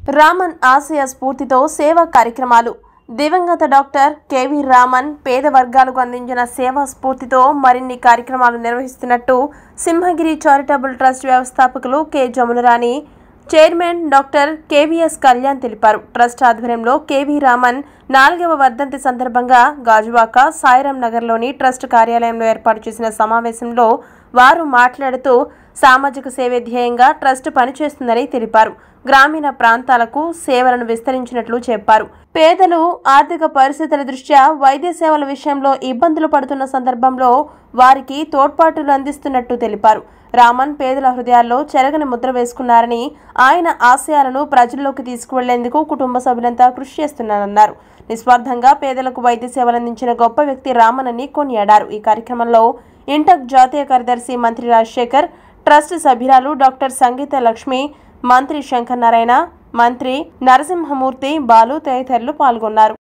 రామన్ ఆశయ స్ఫూర్తితో సేవా కార్యక్రమాలు దివంగత డాక్టర్ కెవి రామన్ పేద వర్గాలకు అందించిన సేవా స్ఫూర్తితో మరిన్ని కార్యక్రమాలు నిర్వహిస్తున్నట్టు సింహగిరి చారిటబుల్ ట్రస్ట్ వ్యవస్థాపకులు K Jamunarani chairman doctor KVS Kalyan తెలిపారు ట్రస్ట్ ఆధ్వర్యంలో కేవీ రామన్ నాలుగవ వర్ధంతి సందర్భంగా గాజువాక సాయిరాం నగర్లోని ట్రస్ట్ కార్యాలయంలో ఏర్పాటు చేసిన సమావేశంలో వారు మాట్లాడుతూ సామాజిక సేవే ధ్యేయంగా ట్రస్ట్ పనిచేస్తుందని తెలిపారు గ్రామీణ ప్రాంతాలకు సేవలను విస్తరించినట్లు చెప్పారు పేదలు ఆర్థిక పరిస్థితుల దృష్ట్యా వైద్య సేవల విషయంలో ఇబ్బందులు పడుతున్న సందర్భంలో వారికి తోడ్పాటులు అందిస్తున్నట్టు తెలిపారు రామన్ పేదల హృదయాల్లో చెరగని ముద్ర వేసుకున్నారని ఆయన ఆశయాలను ప్రజల్లోకి తీసుకువెళ్లేందుకు కుటుంబ సభ్యులంతా కృషి చేస్తున్నారన్నారు నిస్వార్థంగా పేదలకు వైద్య సేవలు అందించిన గొప్ప వ్యక్తి రామన్ అని కొనియాడారు ఈ కార్యక్రమంలో ఇంటక్ జాతీయ కార్యదర్శి మంత్రి రాజశేఖర్ ట్రస్ట్ సభ్యురాలు డాక్టర్ సంగీత లక్ష్మి మంత్రి శంకర్ నారాయణ మంత్రి నరసింహమూర్తి బాలు తదితరులు పాల్గొన్నారు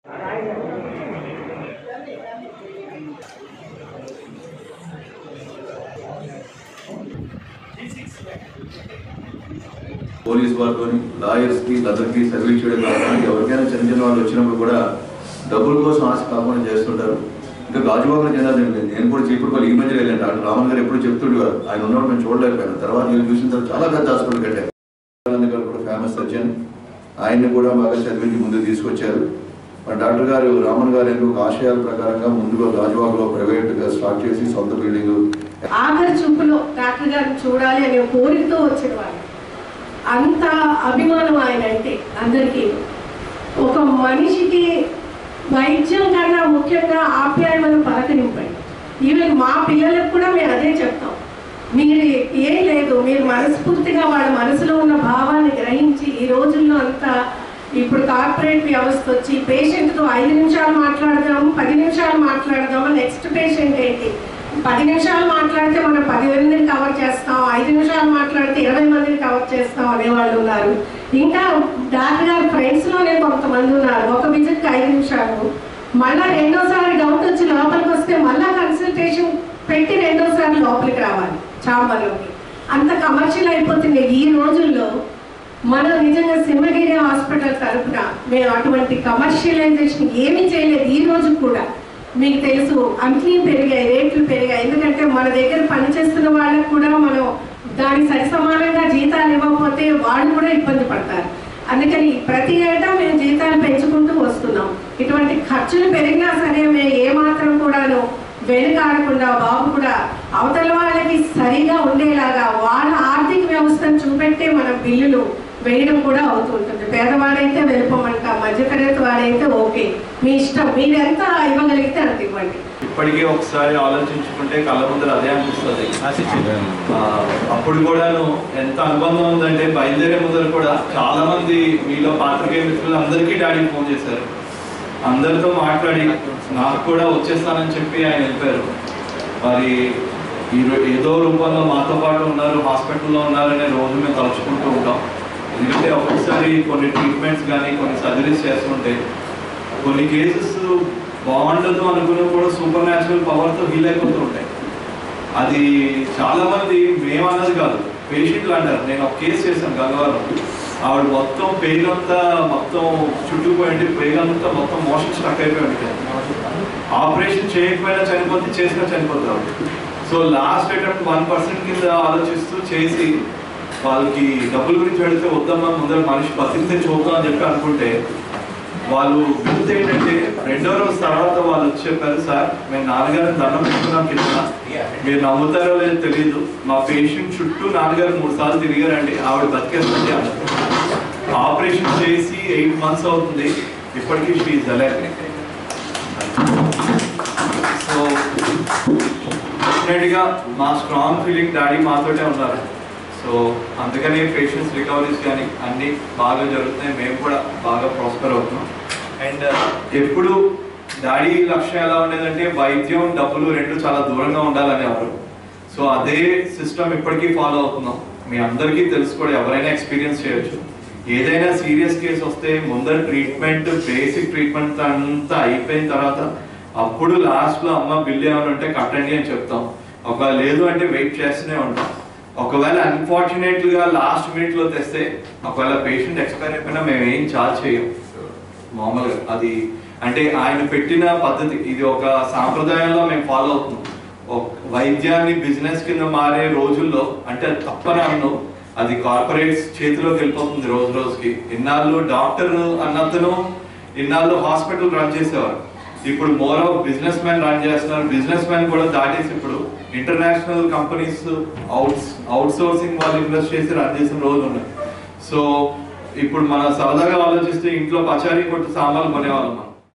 పోలీస్ వాళ్ళతోని లాయర్స్ కి అందరికి సర్వీస్ చేయడం కాకుండా ఎవరికైనా చిన్న చిన్న వాళ్ళు వచ్చినప్పుడు కూడా డబ్బుల కోసం ఆశ కాకుండా చేస్తుంటారు ఇంకా గాజువాకలో చెందాలి నేను నేను కూడా చీపుడు వాళ్ళు ఈ మధ్య వెళ్ళాను డాక్టర్ రామన్ గారు ఎప్పుడు చెప్తుండేవారు ఆయన ఉన్నప్పుడు మేము చూడలేకపోయాను తర్వాత నేను చూసిన తర్వాత చాలా పెద్ద హాస్పిటల్ కట్టారు ఆనంద్ గారు కూడా ఫేమస్ సర్జన్ ఆయన్ని కూడా బాగా చదివించి ముందుకు తీసుకొచ్చారు మరి డాక్టర్ గారు రామన్ గారు ఎందుకు ఆశయాల ప్రకారంగా ముందుగా గాజువాకలో ప్రైవేట్ గా స్టార్ట్ చేసి సొంత బిల్డింగ్ ఆఖరి చూపులో డాక్టర్ గారిని చూడాలి అనే కోరికతో వచ్చిన వాళ్ళు అంత అభిమానం ఆయన అంటే అందరికీ ఒక మనిషికి వైద్యం కన్నా ముఖ్యంగా ఆప్యాయమైన పలకనింపండి ఈవెన్ మా పిల్లలకు కూడా మేము అదే చెప్తాం మీరు ఏం లేదు మీరు మనస్ఫూర్తిగా వాళ్ళ మనసులో ఉన్న భావాన్ని గ్రహించి ఈ రోజుల్లో అంతా ఇప్పుడు కార్పొరేట్ వ్యవస్థ వచ్చి పేషెంట్తో ఐదు నిమిషాలు మాట్లాడదాము పది నిమిషాలు మాట్లాడదాము నెక్స్ట్ పేషెంట్ ఏంటి పది నిమిషాలు మాట్లాడితే మనం పది మందిని కవర్ చేస్తాం ఐదు నిమిషాలు మాట్లాడితే ఇరవై మందిని కవర్ చేస్తాం అనేవాళ్ళు ఉన్నారు ఇంకా డాక్టర్ గారి ఫ్రెండ్స్లోనే కొంతమంది ఉన్నారు ఒక విజిట్కి ఐదు నిమిషాలు మళ్ళా రెండోసారి డౌట్ వచ్చి లోపలికి వస్తే మళ్ళా కన్సల్టేషన్ పెట్టి రెండోసారి లోపలికి రావాలి చాంబర్లోకి అంత కమర్షియల్ అయిపోతుంది ఈ రోజుల్లో మనం నిజంగా సింహగిరి హాస్పిటల్ తరఫున మేము అటువంటి కమర్షియలైజేషన్ ఏమీ చేయలేదు ఈ రోజు కూడా మీకు తెలుసు అన్నీ పెరిగాయి రేట్లు పెరిగాయి ఎందుకంటే మన దగ్గర పనిచేస్తున్న వాళ్ళకు కూడా మనం దానికి సరిసమానంగా జీతాలు ఇవ్వకపోతే వాళ్ళు కూడా ఇబ్బంది పడతారు అందుకని ప్రతి ఏటా మేము జీతాలు పెంచుకుంటూ వస్తున్నాం ఇటువంటి ఖర్చులు పెరిగినా సరే మేము ఏమాత్రం కూడాను వెనుకాడకుండా బాబు కూడా అవతల వాళ్ళకి సరిగా ఉండేలాగా వాళ్ళ ఆర్థిక వ్యవస్థను చూపెట్టే మన బిల్లులు వేయడం కూడా అవుతుంటుంది పేదవాడైతే వెళ్ళిపోమంట మధ్యతరగతి వాడైతే ఓకే మీ ఇష్టం మీరు ఎంత ఇవ్వగలిగితే అంత ఇవ్వండి ఇప్పటికీ ఒకసారి ఆలోచించుకుంటే కళ్ళ ముందర అదే అనిపిస్తుంది ఆ, అప్పుడు కూడాను ఎంత అనుబంధం ఉందంటే బయలుదేరే ముందర కూడా చాలా మంది మీలో పాత్రికేయ మిత్రులు అందరికీ డాడీ ఫోన్ చేశారు అందరితో మాట్లాడి నాకు కూడా వచ్చేస్తానని చెప్పి ఆయన వెళ్ళిపోయారు మరి ఈ రో- ఏదో రూపంలో మాతో పాటు ఉన్నారు హాస్పిటల్లో ఉన్నారనే రోజు మేము తలుచుకుంటూ ఉంటాం ఎందుకంటే ఒక్కొక్కసారి కొన్ని ట్రీట్మెంట్స్ కానీ కొన్ని సర్జరీస్ చేస్తుంటే కొన్ని కేసెస్ బాగుండదు అనుకుని కూడా సూపర్ న్యాచురల్ పవర్తో హీల్ అయిపోతూ ఉంటాయి అది చాలా మంది మేమన్నది కాదు పేషెంట్లు అంటారు నేను ఒక కేసు చేశాను గంగవరం ఆవిడ మొత్తం పేగంతా మొత్తం చుట్టుకుపోయింది పేగంతా మొత్తం మోషన్ స్టక్ అయిపోయి ఉంటుంది ఆపరేషన్ చేయకపోయినా చనిపోతే చేసినా చనిపోతారు so last attempt one percent కింద ఆలోచిస్తూ చేసి వాళ్ళకి డబ్బుల గురించి పెడితే వద్దమ్మా ముందర మనిషి బతికితే చూద్దాం అని చెప్పి అనుకుంటే వాళ్ళు వింత ఏంటంటే రెండో రోజు తర్వాత వాళ్ళు వచ్చి చెప్పారు సార్ మేము నాన్నగారిని దండం పెట్టుకున్నాం కింద మీరు నమ్ముతారో లేదో తెలియదు మా పేషెంట్ చుట్టూ నాన్నగారు మూడు సార్లు తిరిగారండి ఆవిడ బతికేస్తుంది అన్నారు ఆపరేషన్ చేసి ఎయిట్ మంత్స్ అవుతుంది ఇప్పటికీ షీఈ్ అలైవ్ సో డెఫినెట్గా మా స్ట్రాంగ్ ఫీలింగ్ డాడీ మాతోటే ఉన్నారు సో అందుకనే పేషెంట్స్ రికవరీస్ కానీ అన్నీ బాగా జరుగుతున్నాయి మేము కూడా బాగా ప్రాస్పర్ అవుతున్నాం అండ్ ఎప్పుడు డాడీ లక్ష్యం ఎలా ఉండేదంటే వైద్యం డబ్బులు రెండు చాలా దూరంగా ఉండాలనేవారు సో అదే సిస్టమ్ ఇప్పటికీ ఫాలో అవుతున్నాం మీ అందరికీ తెలుసు కూడా ఎవరైనా ఎక్స్పీరియన్స్ చేయొచ్చు ఏదైనా సీరియస్ కేసు వస్తే ముందర ట్రీట్మెంట్ బేసిక్ ట్రీట్మెంట్ అంతా అయిపోయిన తర్వాత అప్పుడు లాస్ట్ లో అమ్మ బిల్ ఏమైనా ఉంటే కట్టండి అని చెప్తాం ఒక లేదు అంటే వెయిట్ చేస్తూనే ఉంటాం ఒకవేళ అన్ఫార్చునేట్ గా లాస్ట్ మినిట్ లో తెస్తే ఒకవేళ పేషెంట్ ఎక్స్పైర్ అయిపోయినా మేము ఏం చార్జ్ చేయం మామూలుగా అది అంటే ఆయన పెట్టిన పద్ధతి ఇది ఒక సాంప్రదాయంలో మేము ఫాలో అవుతున్నాం ఒక వైద్యాన్ని బిజినెస్ కింద మారే రోజుల్లో అంటే అది తప్పని అన్ను అది కార్పొరేట్స్ చేతిలోకి వెళ్ళిపోతుంది రోజు రోజుకి ఇన్నాళ్ళు డాక్టర్ అన్నతను ఇన్నాళ్ళు హాస్పిటల్ రన్ చేసేవారు ఇప్పుడు more of business man run చేస్తున్నారు బిజినెస్ మ్యాన్ కూడా దాటేసి ఇప్పుడు international companies out outsourcing వాళ్ళు ఇన్వెస్ట్ చేసి రన్ చేసిన రోజులు ఉన్నాయి సో ఇప్పుడు మన సరదాగా ఆలోచిస్తే ఇంట్లో పచారీ కొట్టు సామాన్లు కొనేవాళ్ళం మనం